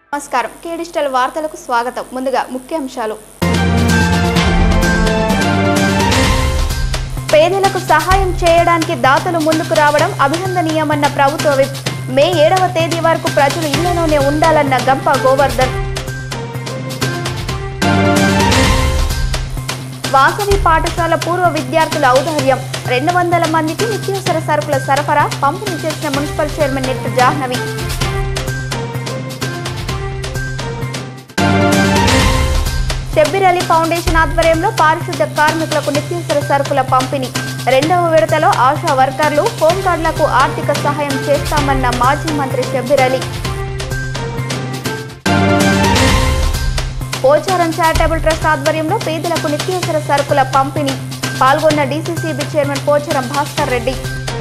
నమస్కారం కే డిజిటల్ వార్తలకు స్వాగతం ముందుగా ముఖ్యాంశాలు పేదలకు సహాయం చేయడానికి దాతలు ముందుకు రావడం అభినందనీయమన్న ప్రభుత్వ విప్ మే ఏడవ తేదీ వరకు ప్రజలు ఇళ్లలోనే ఉండాలన్న గంప గోవర్ధన్ వాసవి పాఠశాల పూర్వ విద్యార్థుల ఔదార్యం రెండు వందల మందికి నిత్యావసర సరుకుల సరఫరా పంపిణీ చేసిన మున్సిపల్ చైర్మన్ నెట్ జాహ్నవి షబ్బీర్ అలీ ఫౌండేషన్ ఆధ్వర్యంలో పారిశుద్ధ కార్మికులకు నిత్యావసర సరుకుల పంపిణీ రెండవ విడతలో ఆశా వర్కర్లు హోంగార్డులకు ఆర్థిక సహాయం చేస్తామన్న మాజీ మంత్రి షబ్బీర్ అలీ పోచారం చారిటబుల్ ట్రస్ట్ ఆధ్వర్యంలో పేదలకు నిత్యావసర సరుకుల పంపిణీ పాల్గొన్న డీసీసీబీ చైర్మన్ పోచారం భాస్కర్ రెడ్డి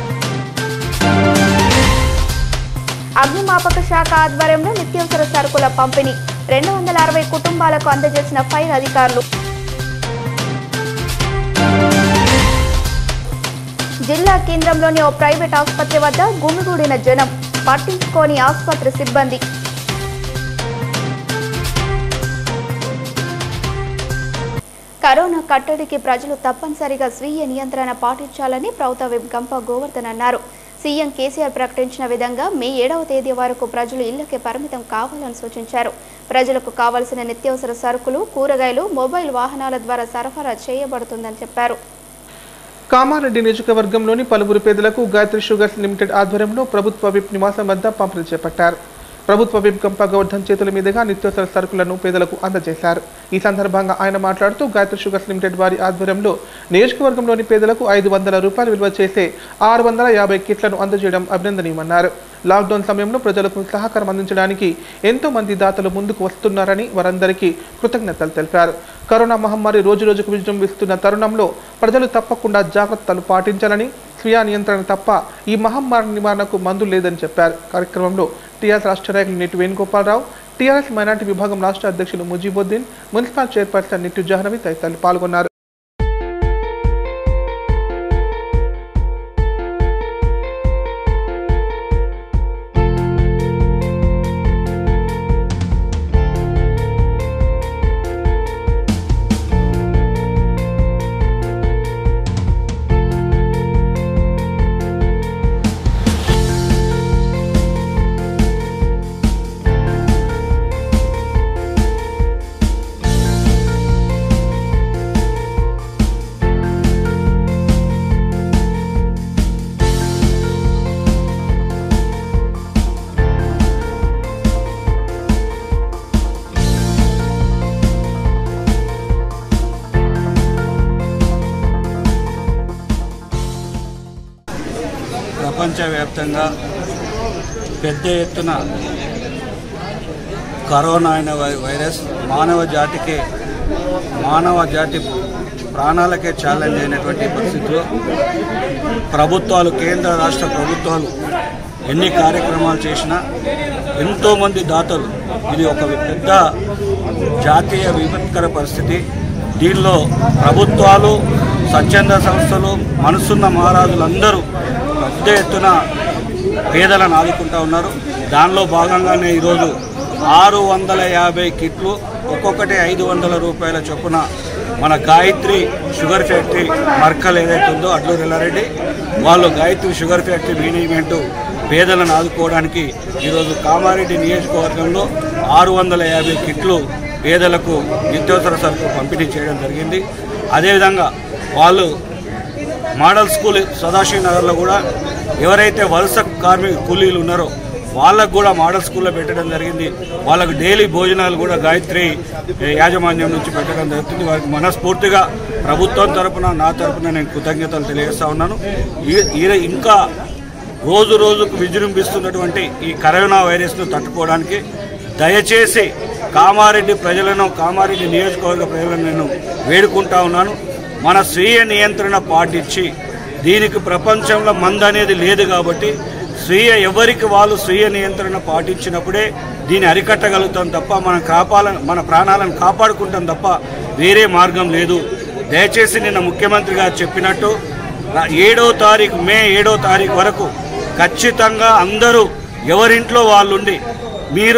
అగ్నిమాపక శాఖ ఆధ్వర్యంలో నిత్యావసర సరుకుల పంపిణీ రెండు వందల అరవై కుటుంబాలకు అందజేసిన ఫైర్ అధికారులు జిల్లా కేంద్రంలోని ఓ ప్రైవేట్ ఆసుపత్రి వద్ద గుమిగూడిన జనం పట్టించుకోని ఆసుపత్రి సిబ్బంది కరోనా కట్టడికి ప్రజలు తప్పనిసరిగా స్వీయ నియంత్రణ పాటించాలని ప్రభుత్వ విప్ గంప గోవర్ధన్ అన్నారు సీఎం కేసీఆర్ ప్రకటించిన విధంగా మే ఏడవ తేదీ వరకు ప్రజలు ఇళ్లకే పరిమితం కావాలని సూచించారు ప్రజలకు కావలసిన నిత్యావసర సరుకులు కూరగాయలు మొబైల్ వాహనాల ద్వారా సరఫరా చేయబడుతుందని చెప్పారు కామారెడ్డి నియోజకవర్గంలోని పలువురు పేదలకు గాయత్రి షుగర్స్ లిమిటెడ్ ఆధ్వర్యంలో ప్రభుత్వ విప్ నివాసం వద్ద పంపిణీ చేపట్టారు ప్రభుత్వ విప్ గంప గోవర్ధన్ చేతుల మీదుగా నిత్యావసర సరుకులను పేదలకు అందజేశారు ఈ సందర్భంగా ఆయన మాట్లాడుతూ గాయత్రి షుగర్స్ లిమిటెడ్ వారి ఆధ్వర్యంలో నియోజకవర్గంలోని పేదలకు ఐదు వందల రూపాయలు విలువ చేసే ఆరు వందల యాభై కిట్లను అందజేయడం అభినందనీయమన్నారు లాక్డౌన్ సమయంలో ప్రజలకు సహకారం అందించడానికి ఎంతో మంది దాతలు ముందుకు వస్తున్నారని వారందరికీ కృతజ్ఞతలు తెలిపారు కరోనా మహమ్మారి రోజు రోజుకు విజృంభిస్తున్న తరుణంలో ప్రజలు తప్పకుండా జాగ్రత్తలు పాటించాలని స్వీయ నియంత్రణ తప్ప ఈ మహమ్మారి నివారణకు మందు లేదని చెప్పారు కార్యక్రమంలో టీఆర్ఎస్ రాష్ట్ర నాయకులు నెట్టు వేణుగోపాలరావు టీఆర్ఎస్ మైనార్టీ విభాగం రాష్ట్ర అధ్యక్షులు ముజీబుద్దీన్ మున్సిపల్ చైర్పర్సన్ నిట్టు జాహ్నవి తదితరులు పాల్గొన్నారు ప్రపంచవ్యాప్తంగా పెద్ద ఎత్తున కరోనా అయిన వై- వైరస్ మానవ జాతికే మానవ జాతి ప్రాణాలకే ఛాలెంజ్ అయినటువంటి పరిస్థితిలో ప్రభుత్వాలు కేంద్ర రాష్ట్ర ప్రభుత్వాలు ఎన్ని కార్యక్రమాలు చేసినా ఎంతోమంది దాతలు ఇది ఒక పెద్ద జాతీయ విపత్కర పరిస్థితి దీనిలో ప్రభుత్వాలు స్వచ్ఛంద సంస్థలు మనసున్న మహారాజులందరూ పెద్ద ఎత్తున పేదలను ఆదుకుంటా ఉన్నారు దానిలో భాగంగానే ఈరోజు ఆరు వందల యాభై కిట్లు ఒక్కొక్కటి ఐదు వందల రూపాయల చొప్పున మన గాయత్రి షుగర్ ఫ్యాక్టరీ మర్కల్ ఏదైతే ఉందో అడ్లూరు ఎల్లారెడ్డి వాళ్ళు గాయత్రి షుగర్ ఫ్యాక్టరీ మేనేజ్మెంట్ పేదలను ఆదుకోవడానికి ఈరోజు కామారెడ్డి నియోజకవర్గంలో ఆరు వందల యాభై కిట్లు పేదలకు నిత్యావసర సరుకు పంపిణీ చేయడం జరిగింది అదేవిధంగా వాళ్ళు మోడల్ స్కూల్ సదాశివ నగర్లో కూడా ఎవరైతే వలస కార్మిక కూలీలు ఉన్నారో వాళ్ళకు కూడా మోడల్ స్కూల్లో పెట్టడం జరిగింది వాళ్ళకు డైలీ భోజనాలు కూడా గాయత్రి ఏ, యాజమాన్యం నుంచి పెట్టడం జరుగుతుంది వారికి మనస్ఫూర్తిగా ప్రభుత్వం తరపున నా తరపున నేను కృతజ్ఞతలు తెలియజేస్తా ఉన్నాను ఈ- ఈ- ఇంకా రోజు రోజుకు విజృంభిస్తున్నటువంటి ఈ కరోనా వైరస్ను తట్టుకోవడానికి దయచేసి కామారెడ్డి ప్రజలను కామారెడ్డి నియోజకవర్గ ప్రజలను నేను వేడుకుంటా ఉన్నాను మన స్వీయ నియంత్రణ పాటించి దీనికి ప్రపంచంలో మందు అనేది లేదు కాబట్టి స్వీయ ఎవరికి వాళ్ళు స్వీయ నియంత్రణ పాటించినప్పుడే దీన్ని అరికట్టగలుగుతాం తప్ప మనం కాపాల మన ప్రాణాలను కాపాడుకుంటాం తప్ప వేరే మార్గం లేదు దయచేసి నిన్న ముఖ్యమంత్రి గారు చెప్పినట్టు రా- ఏడో తారీఖు మే ఏడో తారీఖు వరకు ఖచ్చితంగా అందరూ ఎవరింట్లో వాళ్ళుండి మీరు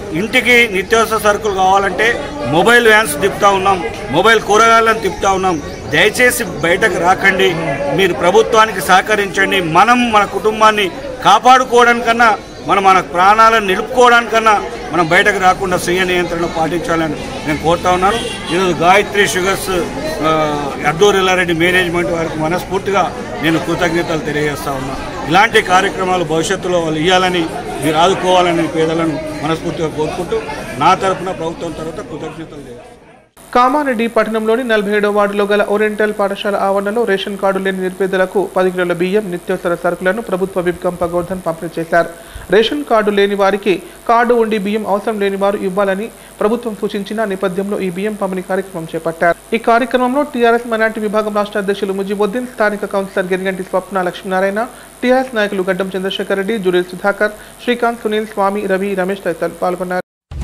ఇంటికి నిత్యావసర సరుకులు కావాలంటే మొబైల్ వ్యాన్స్ తిప్పుతా ఉన్నాం మొబైల్ కూరగాయలను తిప్పుతా ఉన్నాం దయచేసి బయటకు రాకండి మీరు ప్రభుత్వానికి సహకరించండి మనం మన కుటుంబాన్ని కాపాడుకోవడానికన్నా మనం మన ప్రాణాలను నిలుపుకోవడానికన్నా మనం బయటకు రాకుండా స్వీయ నియంత్రణ పాటించాలని నేను కోరుతా ఉన్నాను ఈరోజు గాయత్రి షుగర్స్ ఆ, అద్దూరిల్లారెడ్డి మేనేజ్మెంట్ వారికి మనస్ఫూర్తిగా నేను కృతజ్ఞతలు తెలియజేస్తా ఉన్నాను ఇలాంటి కార్యక్రమాలు భవిష్యత్తులో వాళ్ళు ఇవ్వాలని మీరు ఆదుకోవాలని పేదలను మనస్ఫూర్తిగా కోరుకుంటూ నా తరపున ప్రభుత్వం తరఫున కృతజ్ఞతలు తెలియజేస్తాను కామారెడ్డి పట్టణంలోని నలభై ఏడో వార్డులో గల ఓరియంటల్ పాఠశాల ఆవరణలో రేషన్ కార్డు లేని నిరుపేదలకు పది కిలోల బియ్యం నిత్యావసర సరుకులను ప్రభుత్వ విప్ కంప గోవర్ధన్ పంపిణీ చేశారు రేషన్ కార్డు లేని వారికి కార్డు ఉండి బియ్యం అవసరం లేని వారు ఇవ్వాలని ప్రభుత్వం సూచించిన నేపథ్యంలో ఈ బియ్యం పంపిణీ కార్యక్రమం చేపట్టారు ఈ కార్యక్రమంలో టీఆర్ఎస్ మైనార్టీ విభాగం రాష్ట్ర అధ్యక్షులు ముజిబుద్దీన్ స్థానిక కౌన్సిలర్ గిరిగంటి స్వప్న లక్ష్మీనారాయణ టీఆర్ఎస్ నాయకులు గడ్డం చంద్రశేఖర్ రెడ్డి జురేల్ సుధాకర్ శ్రీకాంత్ సునీల్ స్వామి రవి రమేష్ తదితరులు పాల్గొన్నారు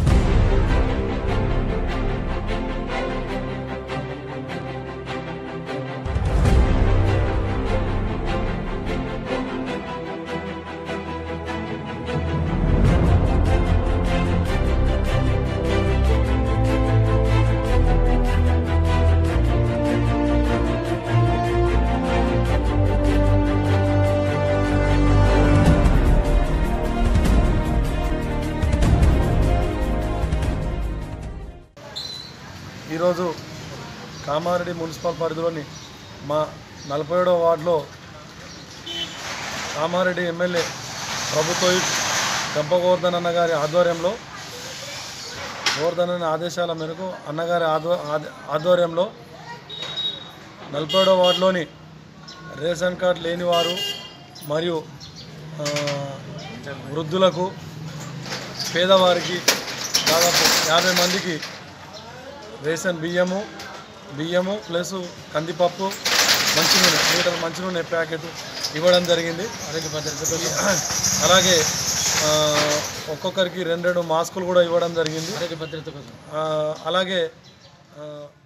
ఈరోజు కామారెడ్డి మున్సిపల్ పరిధిలోని మా నలభై ఏడవ వార్డులో కామారెడ్డి ఎమ్మెల్యే ప్రభుత్వ విప్ గంపగోవర్ధన్ అన్నగారి ఆధ్వర్యంలో గోవర్ధన్ అనే ఆదేశాల మేరకు అన్నగారి ఆధ్వ ఆధ- ఆధ్వర్యంలో నలభై ఏడవ వార్డులోని రేషన్ కార్డు లేని వారు మరియు ఆ, వృద్ధులకు పేదవారికి దాదాపు యాభై మందికి రేషన్ బియ్యము బియ్యము ప్లస్ కందిపప్పు మంచినూనె లీటర్ మంచినూనె ప్యాకెట్ ఇవ్వడం జరిగింది ఆరోగ్య భద్రత అలాగే ఆ, ఒక్కొక్కరికి రెండు రెండు మాస్కులు కూడా ఇవ్వడం జరిగింది ఆరోగ్య భద్రత అలాగే ఆ,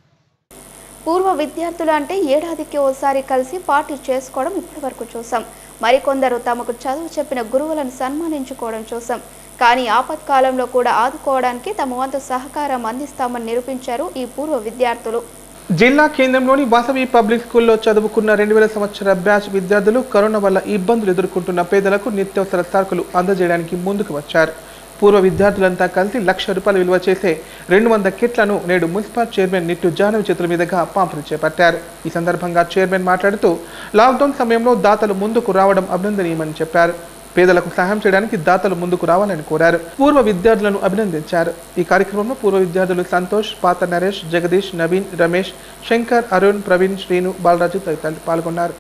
పూర్వ విద్యార్థులు అంటే ఏడాదికి ఓసారి కలిసి పార్టీ చేసుకోవడం ఇప్పటివరకు చూసాం మరికొందరు తమకు చదువు చెప్పిన గురువులను సన్మానించుకోవడం చూసాం కానీ ఆపత్కాలంలో కూడా ఆదుకోవడానికి తమ వంతు సహకారం అందిస్తామని నిరూపించారు ఈ పూర్వ విద్యార్థులు జిల్లా కేంద్రంలోని వాసవి పబ్లిక్ స్కూల్లో చదువుకున్న రెండు వేల సంవత్సర బ్యాచ్ విద్యార్థులు కరోనా వల్ల ఇబ్బందులు ఎదుర్కొంటున్న పేదలకు నిత్యావసర సరుకులు అందజేయడానికి ముందుకు వచ్చారు పూర్వ విద్యార్థులంతా కలిసి లక్ష రూపాయలు విలువ చేసే రెండు వందల కిట్లను నేడు మున్సిపల్ చైర్మన్ నిట్టు జానవి చేతుల మీదుగా పంపిణీ చేపట్టారు ఈ సందర్భంగా చైర్మన్ మాట్లాడుతూ లాక్డౌన్ సమయంలో దాతలు ముందుకు రావడం అభినందనీయమని చెప్పారు పేదలకు సహాయం చేయడానికి దాతలు ముందుకు రావాలని కోరారు పూర్వ విద్యార్థులను అభినందించారు ఈ కార్యక్రమంలో పూర్వ విద్యార్థులు సంతోష్ పాత నరేష్ జగదీష్ నవీన్ రమేష్ శంకర్ అరుణ్ ప్రవీణ్ శ్రీను బాలరాజు తదితరులు పాల్గొన్నారు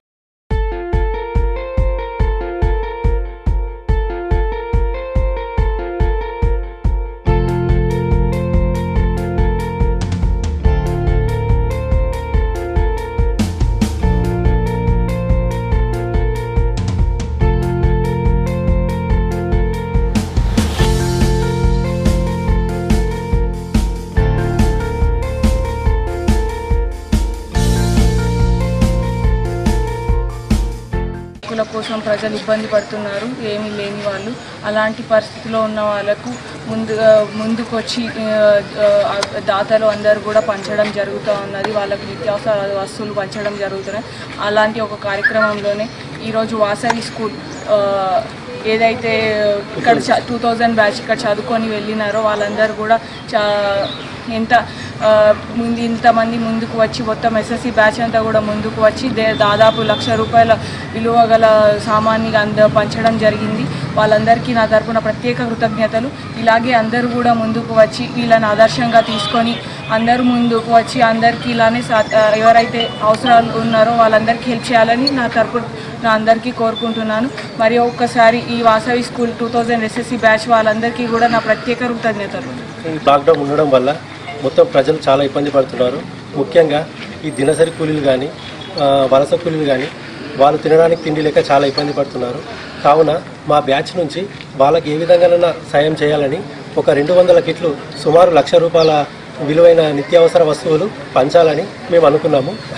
హక్కుల కోసం ప్రజలు ఇబ్బంది పడుతున్నారు ఏమీ లేని వాళ్ళు అలాంటి పరిస్థితిలో ఉన్న వాళ్ళకు ముందుగా ముందుకొచ్చి ఆ, ఆ, దాతలు అందరూ కూడా పంచడం జరుగుతూ ఉన్నది వాళ్ళకు నిత్యావసర వస్తువులు పంచడం జరుగుతున్నాయి అలాంటి ఒక కార్యక్రమంలోనే ఈరోజు వాసవి స్కూల్ ఆ, ఏదైతే ఇక్కడ టూ థౌజండ్ బ్యాచ్ ఇక్కడ చదువుకొని వెళ్ళినారో వాళ్ళందరూ కూడా చా ఎంత ఆ, ముందు ఇంతమంది ముందుకు వచ్చి మొత్తం ఎస్ఎస్సి బ్యాచ్ అంతా కూడా ముందుకు వచ్చి దే- దాదాపు లక్ష రూపాయల విలువ గల సామాన్ని అంద పంచడం జరిగింది వాళ్ళందరికీ నా తరపున ప్రత్యేక కృతజ్ఞతలు ఇలాగే అందరూ కూడా ముందుకు వచ్చి వీళ్ళని ఆదర్శంగా తీసుకొని అందరూ ముందుకు వచ్చి అందరికీ ఇలానే సా- ఆ, ఎవరైతే అవసరాలు ఉన్నారో వాళ్ళందరికీ హెల్ప్ చేయాలని నా తరపు నా అందరికీ కోరుకుంటున్నాను మరి ఒక్కసారి ఈ Vasavi school two thousand SSC batch వాళ్ళందరికీ కూడా నా ప్రత్యేక కృతజ్ఞతలు ఈ లాక్డౌన్ ఉండడం వల్ల మొత్తం ప్రజలు చాలా ఇబ్బంది పడుతున్నారు ముఖ్యంగా ఈ దినసరి కూలీలు కానీ వలస కూలీలు కానీ వాళ్ళు తినడానికి తిండి లేక చాలా ఇబ్బంది పడుతున్నారు కావున మా బ్యాచ్ నుంచి వాళ్ళకి ఏ విధంగానైనా సాయం చేయాలని ఒక రెండు వందల కిట్లు సుమారు లక్ష రూపాయల విలువైన నిత్యావసర వస్తువులు పంచాలని మేము అనుకున్నాము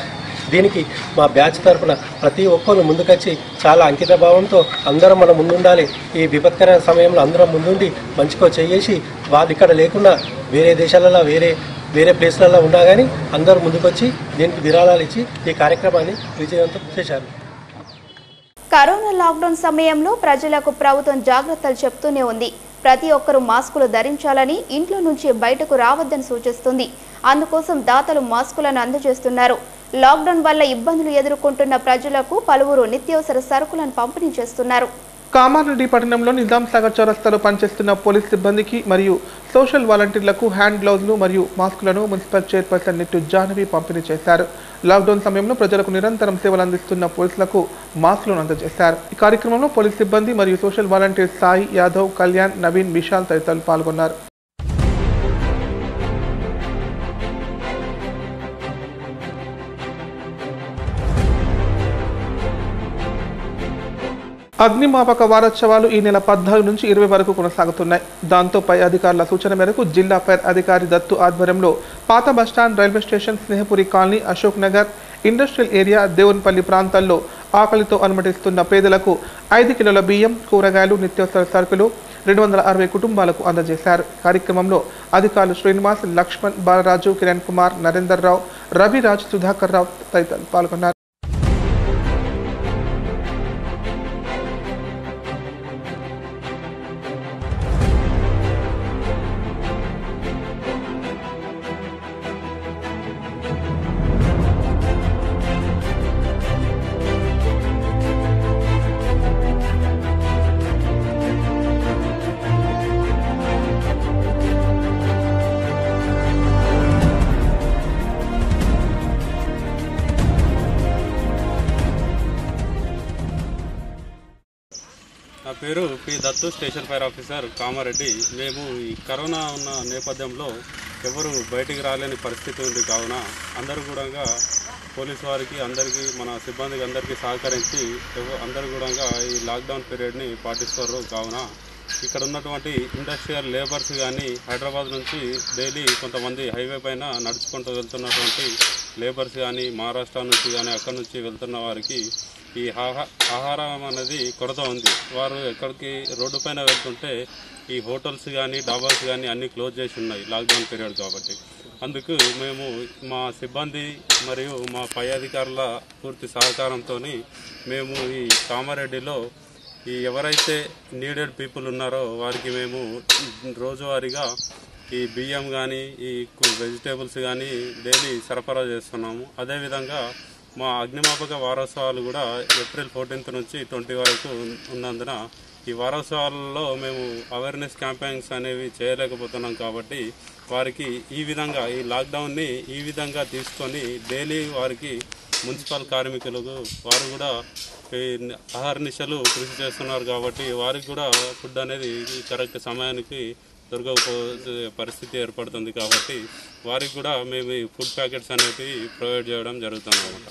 దీనికి మా బ్యాచ్ తరఫున ప్రతి ఒక్కరు ముందుకొచ్చి చాలా అంకిత భావంతో అందరం మనం ముందుండాలి ఈ విపత్కర సమయంలో అందరం ముందుండి మంచిగా చేసి వాళ్ళు ఇక్కడ లేకుండా వేరే దేశాలలో వేరే వేరే ప్లేస్లలో ఉన్నా కానీ అందరూ ముందుకొచ్చి దీనికి విరాళాలు ఇచ్చి ఈ కార్యక్రమాన్ని విజయవంతం చేశారు కరోనా లాక్డౌన్ సమయంలో ప్రజలకు ప్రభుత్వం జాగ్రత్తలు చెప్తూనే ఉంది ప్రతి ఒక్కరూ మాస్కులు ధరించాలని ఇంట్లో నుంచి బయటకు రావద్దని సూచిస్తుంది అందుకోసం దాతలు మాస్కులను అందజేస్తున్నారు లాక్డౌన్ వల్ల ఇబ్బందులు ఎదుర్కొంటున్న ప్రజలకు పలువురు నిత్యావసర సరుకులను పంపిణీ చేస్తున్నారు కామారెడ్డి పట్టణంలో నిజాం సాగర్ చౌరస్తాలో పనిచేస్తున్న పోలీస్ సిబ్బందికి మరియు సోషల్ వాలంటీర్లకు హ్యాండ్ గ్లౌజులు మరియు మాస్కులను మున్సిపల్ చైర్పర్సన్ నిట్టు జాహ్నవి పంపిణీ చేశారు లాక్డౌన్ సమయంలో ప్రజలకు నిరంతరం సేవలు అందిస్తున్న పోలీసులకు మాస్కులను అందజేశారు ఈ కార్యక్రమంలో పోలీస్ సిబ్బంది మరియు సోషల్ వాలంటీర్ సాయి యాదవ్ కళ్యాణ్ నవీన్ విశాల్ తదితరులు పాల్గొన్నారు అగ్నిమాపక వారోత్సవాలు ఈ నెల పద్నాలుగు నుంచి ఇరవై వరకు కొనసాగుతున్నాయి దాంతో పై అధికారుల సూచన మేరకు జిల్లా ఫైర్ అధికారి దత్తు ఆధ్వర్యంలో పాత bus stand railway station Snehapuri colony Ashok Nagar industrial area Devunipalli ప్రాంతాల్లో ఆకలితో అనుమతిస్తున్న పేదలకు ఐదు కిలోల బియ్యం కూరగాయలు నిత్యావసర సరుకులు రెండు వందల అరవై కుటుంబాలకు అందజేశారు కార్యక్రమంలో అధికారులు శ్రీనివాస్ లక్ష్మణ్ బాలరాజు కిరణ్ కుమార్ నరేందర్ రావు రవిరాజ్ సుధాకర్ రావు తదితరులు పాల్గొన్నారు నా పేరు P Dattu station fire officer Kamareddy మేము ఈ కరోనా ఉన్న నేపథ్యంలో ఎవరు బయటికి రాలేని పరిస్థితి ఉంది కావున అందరూ కూడా పోలీస్ వారికి అందరికీ మన సిబ్బందికి అందరికీ సహకరించి ఎవ- అందరూ కూడా ఈ లాక్డౌన్ పీరియడ్ని పాటిస్తారు కావున ఇక్కడ ఉన్నటువంటి ఇండస్ట్రియల్ లేబర్స్ కానీ హైదరాబాద్ నుంచి డైలీ కొంతమంది హైవే పైన నడుచుకుంటూ వెళ్తున్నటువంటి లేబర్స్ కానీ మహారాష్ట్ర నుంచి కానీ అక్కడి నుంచి వెళ్తున్న వారికి ఈ ఆహా ఆహారం అనేది కొరత ఉంది వారు ఎక్కడికి రోడ్డు పైన వెళ్తుంటే ఈ హోటల్స్ కానీ డాబాస్ కానీ అన్నీ క్లోజ్ చేసి ఉన్నాయి లాక్డౌన్ పీరియడ్ కాబట్టి అందుకు మేము మా సిబ్బంది మరియు మా పై అధికారుల పూర్తి సహకారంతో మేము ఈ కామారెడ్డిలో ఈ ఎవరైతే నీడెడ్ పీపుల్ ఉన్నారో వారికి మేము రోజువారీగా ఈ బియ్యం కానీ ఈ వెజిటేబుల్స్ కానీ డైలీ సరఫరా చేస్తున్నాము అదేవిధంగా మా అగ్నిమాపక వారోత్సవాలు కూడా ఏప్రిల్ ఫోర్టీన్త్ నుంచి ట్వంటీ వరకు ఉన్- ఉన్నందున ఈ వారోత్సవాలలో మేము అవేర్నెస్ క్యాంపెయిన్స్ అనేవి చేయలేకపోతున్నాం కాబట్టి వారికి ఈ విధంగా ఈ లాక్డౌన్ని ఈ విధంగా తీసుకొని డైలీ వారికి మున్సిపల్ కార్మికులకు వారు కూడా ఈ అహర్నిశలు కృషి చేస్తున్నారు కాబట్టి వారికి కూడా ఫుడ్ అనేది కరెక్ట్ సమయానికి దొరకకపో పరిస్థితి ఏర్పడుతుంది కాబట్టి వారికి కూడా మేము ఈ ఫుడ్ ప్యాకెట్స్ అనేవి ప్రొవైడ్ చేయడం జరుగుతుంది అనమాట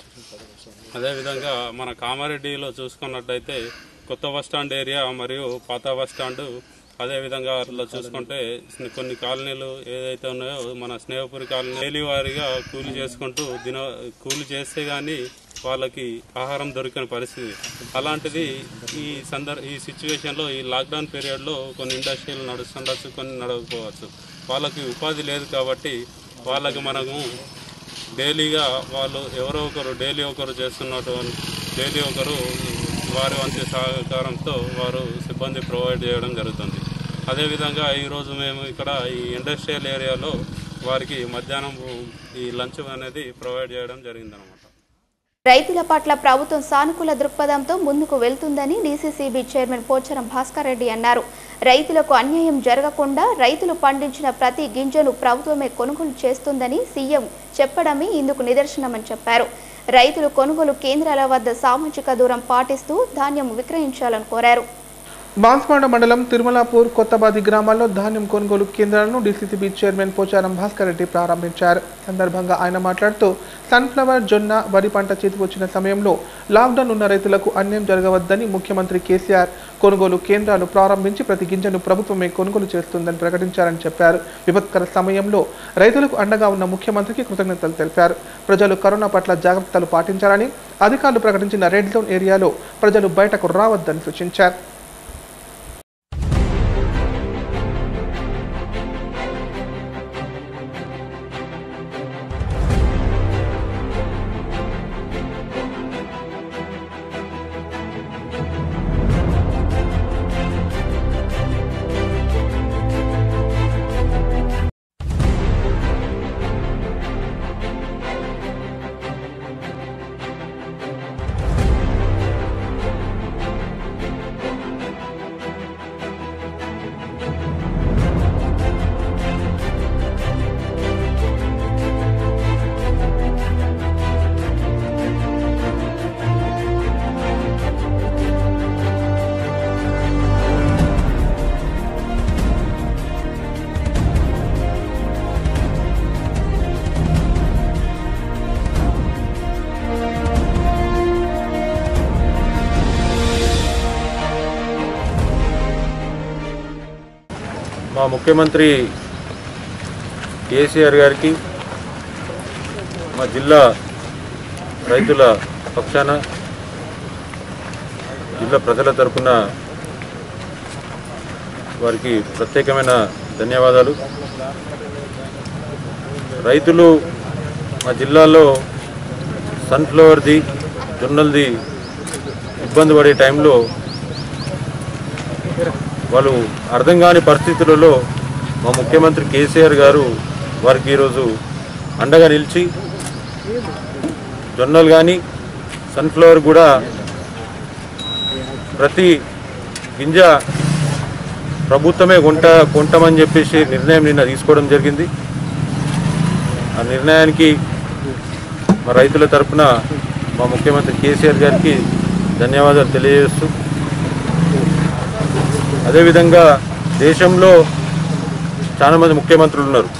అదేవిధంగా మన కామారెడ్డిలో చూసుకున్నట్టయితే కొత్త బస్ స్టాండ్ ఏరియా మరియు పాత బస్ స్టాండ్ అదేవిధంగా అట్లా చూసుకుంటే కొన్ని కాలనీలు ఏదైతే ఉన్నాయో మన స్నేహపురి కాలనీ డైలీ వారీగా కూలి చేసుకుంటూ దిన కూలి చేస్తే గానీ వాళ్ళకి ఆహారం దొరికిన పరిస్థితి అలాంటిది ఈ సందర్ ఈ సిచ్యువేషన్లో ఈ లాక్డౌన్ పీరియడ్లో కొన్ని ఇండస్ట్రీలు నడుస్తుండొచ్చు కొన్ని నడవకపోవచ్చు వాళ్ళకి ఉపాధి లేదు కాబట్టి వాళ్ళకి మనము డైలీగా వాళ్ళు ఎవరో ఒకరు డైలీ ఒకరు చేస్తున్నట్టు డైలీ ఒకరు వారి వంతు సహకారంతో వారు సిబ్బంది ప్రొవైడ్ చేయడం జరుగుతుంది అదేవిధంగా ఈరోజు మేము ఇక్కడ ఈ ఇండస్ట్రియల్ ఏరియాలో వారికి మధ్యాహ్నం ఈ లంచ్ అనేది ప్రొవైడ్ చేయడం జరిగిందనమాట రైతుల పట్ల ప్రభుత్వం సానుకూల దృక్పథంతో ముందుకు వెళ్తుందని డీసీసీబీ చైర్మన్ పోచారం భాస్కర్ రెడ్డి అన్నారు రైతులకు అన్యాయం జరగకుండా రైతులు పండించిన ప్రతి గింజను ప్రభుత్వమే కొనుగోలు చేస్తుందని సీఎం చెప్పడమే ఇందుకు నిదర్శనమని చెప్పారు రైతులు కొనుగోలు కేంద్రాల వద్ద సామాజిక దూరం పాటిస్తూ ధాన్యం విక్రయించాలని కోరారు బాన్స్వాడ మండలం తిరుమలాపూర్ కొత్తబాది గ్రామాల్లో ధాన్యం కొనుగోలు కేంద్రాలను డీసీసీబీ చైర్మన్ పోచారం భాస్కర్ రెడ్డి ప్రారంభించారు సందర్భంగా ఆయన మాట్లాడుతూ సన్ఫ్లవర్ జొన్న వరి పంట చేతికి వచ్చిన సమయంలో లాక్డౌన్ ఉన్న రైతులకు అన్యాయం జరగవద్దని ముఖ్యమంత్రి కేసీఆర్ కొనుగోలు కేంద్రాలు ప్రారంభించి ప్రతి గింజను ప్రభుత్వమే కొనుగోలు చేస్తుందని ప్రకటించారని చెప్పారు విపత్కర సమయంలో రైతులకు అండగా ఉన్న ముఖ్యమంత్రికి కృతజ్ఞతలు తెలిపారు ప్రజలు కరోనా పట్ల జాగ్రత్తలు పాటించాలని అధికారులు ప్రకటించిన రెడ్ జోన్ ఏరియాలో ప్రజలు బయటకు రావద్దని సూచించారు మా ముఖ్యమంత్రి కేసీఆర్ గారికి మా జిల్లా రైతుల పక్షాన జిల్లా ప్రజల తరపున వారికి ప్రత్యేకమైన ధన్యవాదాలు రైతులు మా జిల్లాలో సన్ఫ్లవర్ది జొన్నలది ఇబ్బంది పడే టైంలో వాళ్ళు అర్థం కాని పరిస్థితులలో మా ముఖ్యమంత్రి కేసీఆర్ గారు వారికి ఈరోజు అండగా నిలిచి జొన్నలు కానీ సన్ఫ్లవర్ కూడా ప్రతి గింజ ప్రభుత్వమే కొంట కొంటామని చెప్పేసి నిర్ణయం నిన్న తీసుకోవడం జరిగింది ఆ నిర్ణయానికి మా రైతుల తరపున మా ముఖ్యమంత్రి కేసీఆర్ గారికి ధన్యవాదాలు తెలియజేస్తూ అదేవిధంగా దేశంలో చాలామంది ముఖ్యమంత్రులు ఉన్నారు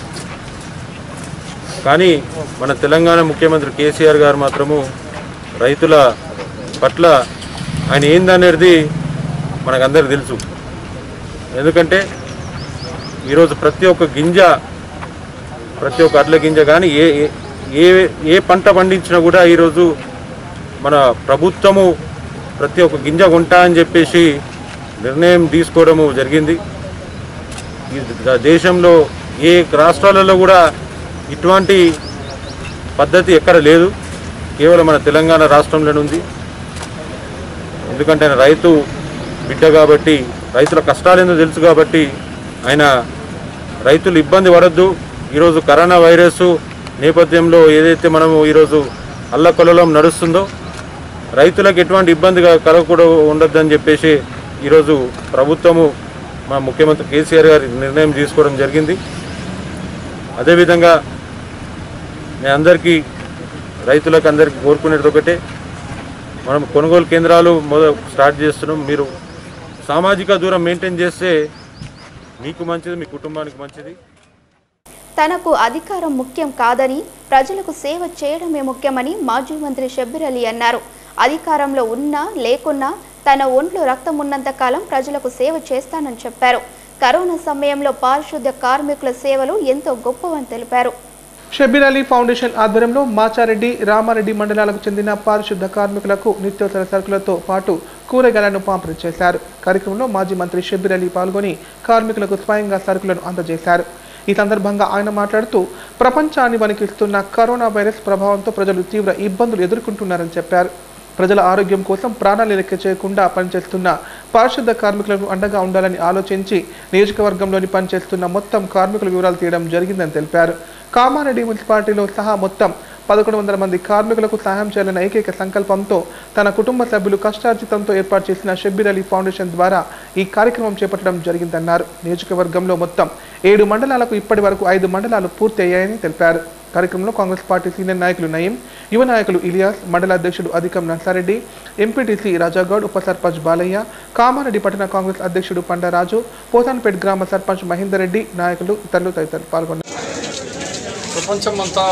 కానీ మన తెలంగాణ ముఖ్యమంత్రి కేసీఆర్ గారు మాత్రము రైతుల పట్ల ఆయన ఏందనేది మనకందరికి తెలుసు ఎందుకంటే ఈరోజు ప్రతి ఒక్క గింజ ప్రతి ఒక్క అడ్ల గింజ కానీ ఏ ఏ- ఏ ఏ పంట పండించినా కూడా ఈరోజు మన ప్రభుత్వము ప్రతి ఒక్క గింజ కొంటా అని చెప్పేసి నిర్ణయం తీసుకోవడము జరిగింది ఈ ద- దేశంలో ఏ రాష్ట్రాలలో కూడా ఇటువంటి పద్ధతి ఎక్కడ లేదు కేవలం మన తెలంగాణ రాష్ట్రంలోనే ఉంది ఎందుకంటే ఆయన రైతు బిడ్డ కాబట్టి రైతుల కష్టాలు ఏందో తెలుసు కాబట్టి ఆయన రైతులు ఇబ్బంది పడద్దు ఈరోజు కరోనా వైరస్ నేపథ్యంలో ఏదైతే మనము ఈరోజు అల్లకొల్లం నడుస్తుందో రైతులకు ఎటువంటి ఇబ్బందిగా కలగకూడదు ఉండొద్దని చెప్పేసి ఈరోజు ప్రభుత్వము మా ముఖ్యమంత్రి కేసీఆర్ గారి నిర్ణయం తీసుకోవడం జరిగింది అదేవిధంగా నేను అందరికీ రైతులకు అందరికీ కోరుకునేది ఒకటే మనం కొనుగోలు కేంద్రాలు మొద స్టార్ట్ చేస్తున్నాం మీరు సామాజిక దూరం మెయింటైన్ చేస్తే మీకు మంచిది మీ కుటుంబానికి మంచిది తనకు అధికారం ముఖ్యం కాదని ప్రజలకు సేవ చేయడమే ముఖ్యమని మాజీ మంత్రి షబ్బీర్ అలీ అన్నారు అధికారంలో ఉన్నా లేకున్నా తన ఒంట్లో రక్తం ఉన్నంత కాలం ప్రజలకు సేవ చేస్తానని చెప్పారు కరోనా సమయంలో పారిశుద్ధ్య కార్మికుల సేవలు ఎంతో గొప్పవని తెలిపారు షబీర్ అలీ ఫౌండేషన్ ఆధ్వర్యంలో మాచారెడ్డి రామారెడ్డి మండలాలకు చెందిన పారిశుద్ధ కార్మికులకు నిత్యావసర సరుకులతో పాటు కూరగాయలను పంపిణీ చేశారు కార్యక్రమంలో మాజీ మంత్రి షబీర్ అలీ పాల్గొని కార్మికులకు స్వయంగా సరుకులను అందజేశారు ఈ సందర్భంగా ఆయన మాట్లాడుతూ ప్రపంచాన్ని వణికిస్తున్న కరోనా వైరస్ ప్రభావంతో ప్రజలు తీవ్ర ఇబ్బందులు ఎదుర్కొంటున్నారని చెప్పారు ప్రజల ఆరోగ్యం కోసం ప్రాణాలు లెక్క చేయకుండా పనిచేస్తున్న పారిశుద్ధ కార్మికులకు అండగా ఉండాలని ఆలోచించి నియోజకవర్గంలోని పనిచేస్తున్న మొత్తం కార్మికుల వివరాలు తీయడం జరిగిందని తెలిపారు కామారెడ్డి మున్సిపాలిటీలో సహా మొత్తం పదకొండు వందల మంది కార్మికులకు సహాయం చేయాలన్న ఏకైక సంకల్పంతో తన కుటుంబ సభ్యులు కష్టార్జితంతో ఏర్పాటు చేసిన షబ్బీర్ అలీ ఫౌండేషన్ ద్వారా ఈ కార్యక్రమం చేపట్టడం జరిగిందన్నారు నియోజకవర్గంలో మొత్తం ఏడు మండలాలకు ఇప్పటి వరకు ఐదు మండలాలు పూర్తి అయ్యాయని తెలిపారు కార్యక్రమంలో కాంగ్రెస్ పార్టీ సీనియర్ నాయకులు నయీం యువ నాయకులు ఇలియాస్ మండల అధ్యక్షుడు అధికం నర్సారెడ్డి ఎంపీటీసీ రాజాగౌడ్ ఉప సర్పంచ్ బాలయ్య కామారెడ్డి పట్టణ కాంగ్రెస్ అధ్యక్షుడు పండరాజు పోతాన్పేట్ గ్రామ సర్పంచ్ మహేందర్ రెడ్డి నాయకులు ఇతరులు తదితరులు పాల్గొన్నారు ప్రపంచమంతా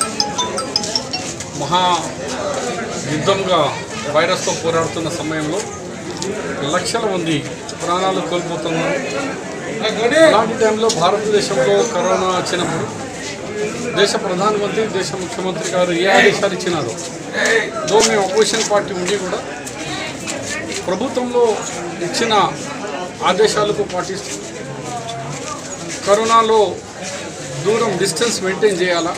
మహా యుద్ధంగా వైరస్తో పోరాడుతున్న సమయంలో లక్షల మంది ప్రాణాలు కోల్పోతున్నారు అలాంటి టైంలో భారతదేశంలో కరోనా వచ్చినప్పుడు దేశ ప్రధానమంత్రి దేశ ముఖ్యమంత్రి గారు ఏ ఆదేశాలు ఇచ్చినారో దో మేము అపోజిషన్ పార్టీ ఉండి కూడా ప్రభుత్వంలో ఇచ్చిన ఆదేశాలకు పాటిస్తూ కరోనాలో దూరం డిస్టెన్స్ మెయింటైన్ చేయాలా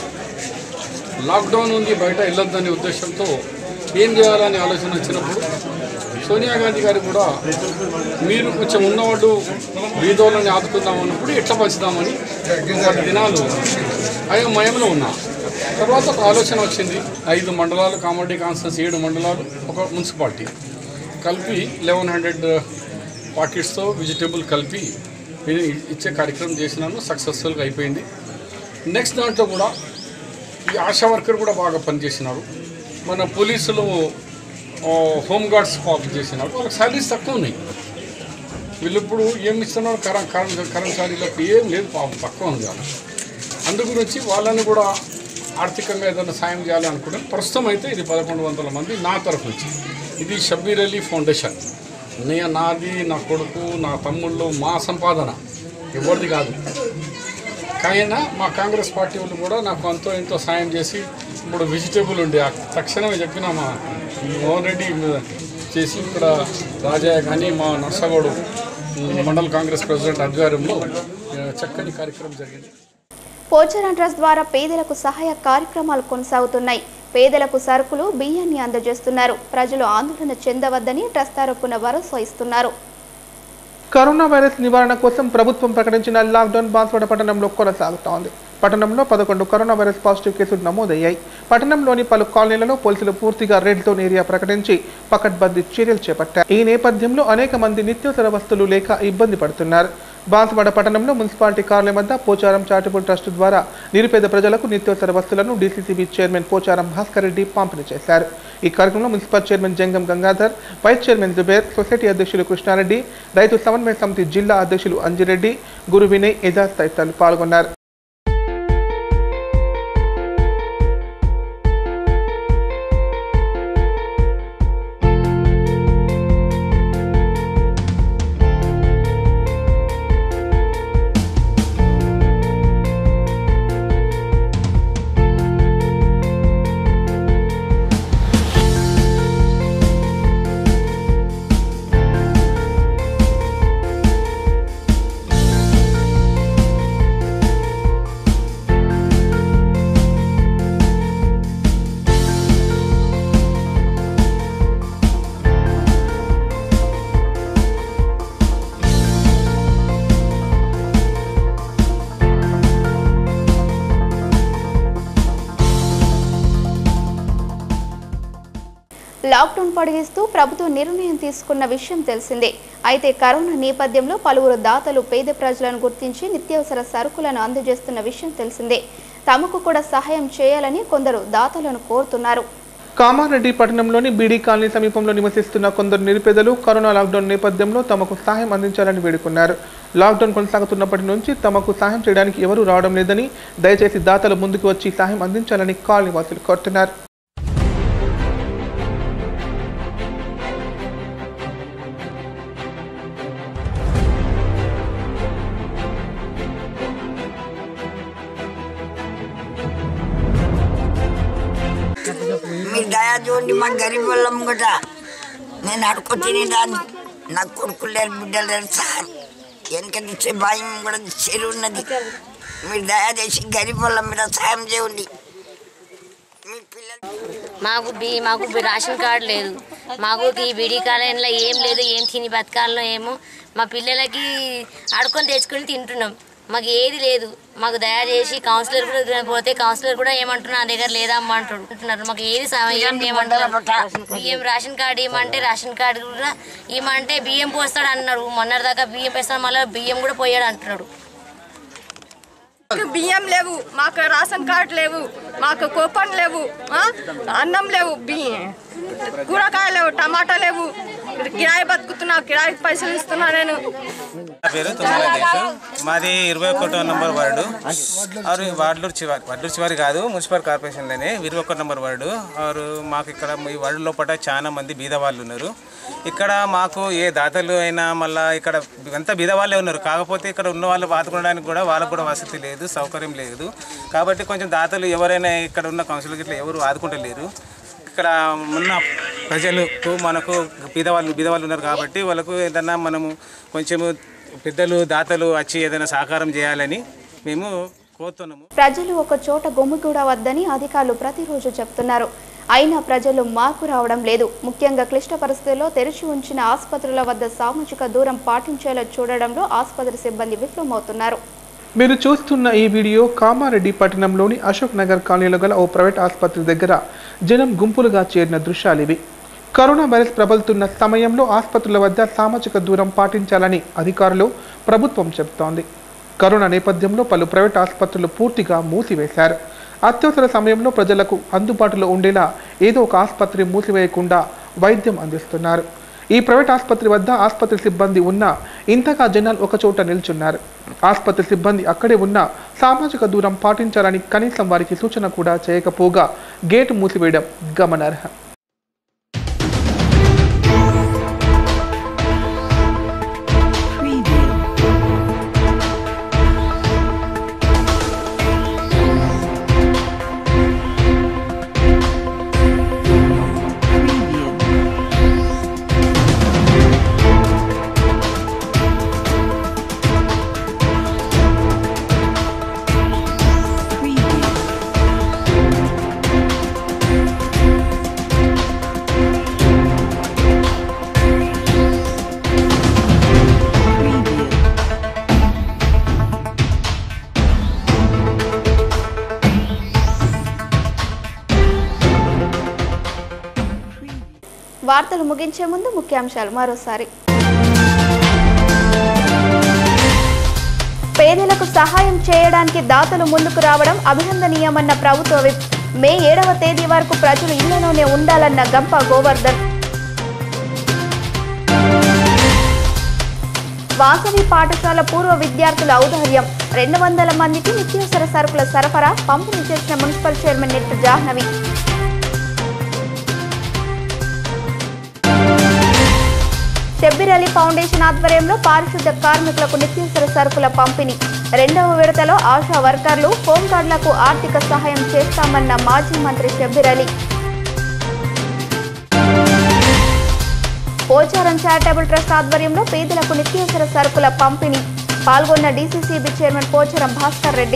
లాక్డౌన్ ఉంది బయట వెళ్ళొద్దనే ఉద్దేశంతో ఏం చేయాలని ఆలోచన వచ్చినప్పుడు సోనియా గాంధీ గారు కూడా మీరు కొంచెం ఉన్నవాళ్ళు బీదోళ్ళని ఆదుకుందాం అన్నప్పుడు ఎట్లా పంచుదామని పది దినాలు అయోమయంలో ఉన్నా తర్వాత ఒక ఆలోచన వచ్చింది ఐదు మండలాలు కామెడీ కాన్సర్స్ ఏడు మండలాలు ఒక మున్సిపాలిటీ కలిపి లెవెన్ హండ్రెడ్ పాకెట్స్తో వెజిటేబుల్ కలిపి నేను ఇచ్చే కార్యక్రమం చేసినాను సక్సెస్ఫుల్గా అయిపోయింది నెక్స్ట్ దాంట్లో కూడా ఈ ఆశా వర్కర్ కూడా బాగా పనిచేసినారు మన పోలీసులు ఆ, హోమ్ గార్డ్స్ కాపీ చేసినారు వాళ్ళకి శాలరీస్ తక్కువ ఉన్నాయి వీళ్ళు ఇప్పుడు ఏం ఇస్తున్నారు కర కర కర్మచారీలకు ఏం లేదు పాపం తక్కువ ఉంది వాళ్ళకి అందు గురించి వాళ్ళని కూడా ఆర్థికంగా ఏదైనా సాయం చేయాలి అనుకుంటాను ప్రస్తుతం అయితే ఇది పదకొండు వందల మంది నా తరఫు నుంచి ఇది షబ్బీర్ అలీ ఫౌండేషన్ నే నాది నా కొడుకు నా తమ్ముళ్ళు మా సంపాదన ఎవరిది కాదు కానీ మా కాంగ్రెస్ పార్టీ వాళ్ళు కూడా నాకు అంతో ఎంతో సాయం చేసి ఇప్పుడు వెజిటేబుల్ ఉండే ఆ తక్షణమే చెప్పిన మా మోహన్ రెడ్డి చేసి ఇక్కడ రాజయ్య కానీ మా నర్సగౌడు మండల కాంగ్రెస్ ప్రెసిడెంట్ ఆధ్వర్యంలో ఆ, చక్కని కార్యక్రమం జరిగింది పోచారం ట్రస్ట్ ద్వారా పేదలకు సహాయ కార్యక్రమాలు కొనసాగుతున్నాయి పేదలకు సరుకులు బియ్యాన్ని అందజేస్తున్నారు ప్రజలు ఆందోళన చెందవద్దని ట్రస్ట్ తరపున భరోసా ఇస్తున్నారు కరోనా వైరస్ నివారణ కోసం ప్రభుత్వం ప్రకటించిన లాక్డౌన్ బాన్స్వాడ పట్టణంలో కొనసాగుతోంది పట్టణంలో పదకొండు కరోనా వైరస్ పాజిటివ్ కేసులు నమోదయ్యాయి పట్టణంలోని పలు కాలనీలలో పోలీసులు పూర్తిగా రెడ్ జోన్ ఏరియా ప్రకటించి పకడ్బందీ చర్యలు చేపట్టారు ఈ నేపథ్యంలో అనేక మంది నిత్యావసర వస్తువులు లేక ఇబ్బంది పడుతున్నారు బాన్స్వాడ పట్టణంలో మున్సిపాలిటీ కార్యాలయం వద్ద పోచారం చారిటబుల్ ట్రస్ట్ ద్వారా నిరుపేద ప్రజలకు నిత్యావసర వస్తువులను డీసీసీబీ చైర్మన్ పోచారం భాస్కర్ రెడ్డి పంపిణీ చేశారు ఈ కార్యక్రమంలో municipal chairman Jangam Gangadhar vice chairman Zuber society అధ్యక్షులు కృష్ణారెడ్డి రైతు సమన్వయ సమితి జిల్లా అధ్యక్షులు అంజిరెడ్డి గురు వినయ్ ఎజాజ్ తదితరులు పాల్గొన్నారు లాక్డౌన్ పొడిగిస్తూ ప్రభుత్వం నిర్ణయం తీసుకున్న విషయం తెలిసిందే అయితే కరోనా నేపథ్యంలో పలువురు దాతలు పేద ప్రజలను గుర్తించి నిత్యావసర సరుకులను అందజేస్తున్న విషయం తెలిసిందే తమకు కూడా సహాయం చేయాలని కొందరు దాతలను కోరుతున్నారు కామారెడ్డి పట్టణంలోని బీడీ కాలనీ సమీపంలో నివసిస్తున్న కొందరు నిరుపేదలు కరోనా లాక్డౌన్ నేపథ్యంలో తమకు సహాయం అందించాలని వేడుకున్నారు లాక్డౌన్ కొనసాగుతున్నప్పటి నుంచి తమకు సహాయం చేయడానికి ఎవరూ రావడం లేదని దయచేసి దాతలు ముందుకు వచ్చి సహాయం అందించాలని కాలనీ వాసులు కోరుతున్నారు మీ దయా చూడండి మా గరీబ్ వాళ్ళం కూడా నేను అడుకు తినేదాన్ని నాకు కొడుకులు లేరు బిడ్డలు లేరు సార్ వెనక చూసే భయం కూడా చెరు ఉన్నది మీరు దయా చేసి గరీబ్ వాళ్ళ మీద సాయం చేయండి మీ పిల్లలు మాకు బి మాకు బి- రేషన్ కార్డు లేదు మాకు ఈ బీడీ కాలంలో ఏం లేదు ఏం తిని బతకాలలో ఏమో మా పిల్లలకి ఆడుకొని తెచ్చుకొని తింటున్నాం మాకు ఏది లేదు మాకు దయచేసి కౌన్సిలర్ కూడా పోతే కౌన్సిలర్ కూడా ఏమంటున్నా నా దగ్గర లేదా అమ్మ అంటాడు అంటున్నారు మాకు ఏది సా- ఏం ఏమంటారు బియ్యం రేషన్ కార్డు ఇవ్వమంటే రేషన్ కార్డు కూడా ఇవ్వమంటే బియ్యం పోస్తాడు అన్నాడు మొన్నటిదాకా బియ్యం పోస్తాడు మళ్ళీ బియ్యం కూడా పోయాడు అంటున్నాడు మాకు బియ్యం లేవు మాకు రేషన్ కార్డు లేవు మాకు కూపన్ లేవు ఆ? అన్నం లేవు బియ్యం కూరగాయలు లేవు టమాటా లేవు కిరాయి బతుకుతున్నా కిరాయి పైసలు ఇస్తున్నా నేను నా పేరు తుమ్మల దేశం మాది ఇరవై ఒకటో నంబర్ వార్డు ఆరు వార్డులూరు చివరి వార్డులూరు చివరి కాదు మున్సిపల్ కార్పొరేషన్లోనే ఇరవై ఒకటో నంబర్ వార్డు ఆరు మాకు ఇక్కడ ఈ వార్డు లోపల చాలా మంది బీద వాళ్ళు ఉన్నారు ఇక్కడ మాకు ఏ దాతలు అయినా మళ్ళీ ఇక్కడ అంతా బీద వాళ్ళే ఉన్నారు కాకపోతే ఇక్కడ ఉన్న వాళ్ళు ఆదుకోవడానికి కూడా వాళ్ళకు కూడా వసతి లేదు సౌకర్యం లేదు కాబట్టి కొంచెం దాతలు ఎవరైనా ఇక్కడ ఉన్న కౌన్సిలర్ ఇట్లా ఎవరు ఆదుకుంటలేరు ఇక్కడ ఉన్న ప్రజలకు మనకు బీదవాళ్ళు బీదవాళ్ళు ఉన్నారు కాబట్టి వాళ్ళకు ఏదన్నా మనము కొంచెము పెద్దలు దాతలు వచ్చి ఏదైనా సహకారం చేయాలని మేము కోరుతున్నాము ప్రజలు ఒక చోట గుమిగూడవద్దని అధికారులు ప్రతిరోజు చెప్తున్నారు అయినా ప్రజలు మార్పు రావడం లేదు ముఖ్యంగా క్లిష్ట పరిస్థితుల్లో తెరిచి ఉంచిన ఆసుపత్రుల వద్ద సామాజిక దూరం పాటించేలా చూడడంలో ఆసుపత్రి సిబ్బంది విఫలమవుతున్నారు మీరు చూస్తున్న ఈ వీడియో కామారెడ్డి పట్టణంలోని అశోక్ నగర్ కాలనీలో గల ఓ ప్రైవేట్ ఆసుపత్రి దగ్గర జనం గుంపులుగా చేరిన దృశ్యాలివి కరోనా వైరస్ ప్రబలుతున్న సమయంలో ఆసుపత్రుల వద్ద సామాజిక దూరం పాటించాలని అధికారులు ప్రభుత్వం చెబుతోంది కరోనా నేపథ్యంలో పలు ప్రైవేట్ ఆసుపత్రులు పూర్తిగా మూసివేశారు అత్యవసర సమయంలో ప్రజలకు అందుబాటులో ఉండేలా ఏదో ఒక ఆసుపత్రి మూసివేయకుండా వైద్యం అందిస్తున్నారు ఈ ప్రైవేట్ ఆసుపత్రి వద్ద ఆసుపత్రి సిబ్బంది ఉన్నా ఇంతగా జనాలు ఒకచోట నిల్చున్నారు ఆసుపత్రి సిబ్బంది అక్కడే ఉన్న సామాజిక దూరం పాటించాలని కనీసం వారికి సూచన కూడా చేయకపోగా గేటు మూసివేయడం గమనార్హం వార్తలు ముగించే ముందు ముఖ్యాంశాలు మరోసారి పేదలకు సహాయం చేయడానికి దాతలు ముందుకు రావడం అభినందనీయమన్న ప్రభుత్వ విప్ మే ఏడవ తేదీ వరకు ప్రజలు ఇళ్లలోనే ఉండాలన్న గంప గోవర్ధన్ వాసవి పాఠశాల పూర్వ విద్యార్థుల ఔదార్యం రెండు వందల మందికి నిత్యావసర సరుకుల సరఫరా పంపిణీ చేసిన మున్సిపల్ చైర్మన్ నెట్ జాహ్నవి షబ్బీర్ అలీ ఫౌండేషన్ ఆధ్వర్యంలో పారిశుద్ధ కార్మికులకు నిత్యావసర సరుకుల పంపిణీ రెండవ విడతలో ఆశా వర్కర్లు హోంగార్డులకు ఆర్థిక సహాయం చేస్తామన్న మాజీ మంత్రి షబ్బీర్ అలీ పోచారం చారిటబుల్ ట్రస్ట్ ఆధ్వర్యంలో పేదలకు నిత్యావసర సరుకుల పంపిణీ పాల్గొన్న డీసీసీబీ చైర్మన్ పోచారం భాస్కర్ రెడ్డి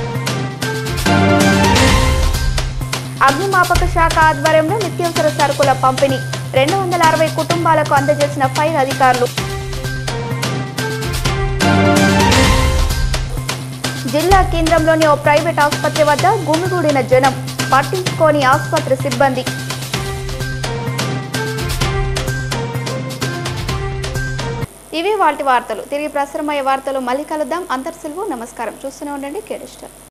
అగ్నిమాపక శాఖ ఆధ్వర్యంలో నిత్యావసర సరుకుల పంపిణీ రెండు వందల అరవై కుటుంబాలకు అందజేసిన ఫైర్ అధికారులు జిల్లా కేంద్రంలోని ఓ ప్రైవేట్ ఆసుపత్రి వద్ద గుమిగూడిన జనం పట్టించుకోని ఆసుపత్రి సిబ్బంది ఇవి వాటి వార్తలు తిరిగి ప్రసారమయ్యే వార్తలు మళ్ళీ కలుద్దాం అంతర్సెలవు నమస్కారం చూస్తూనే ఉండండి కేడిస్టర్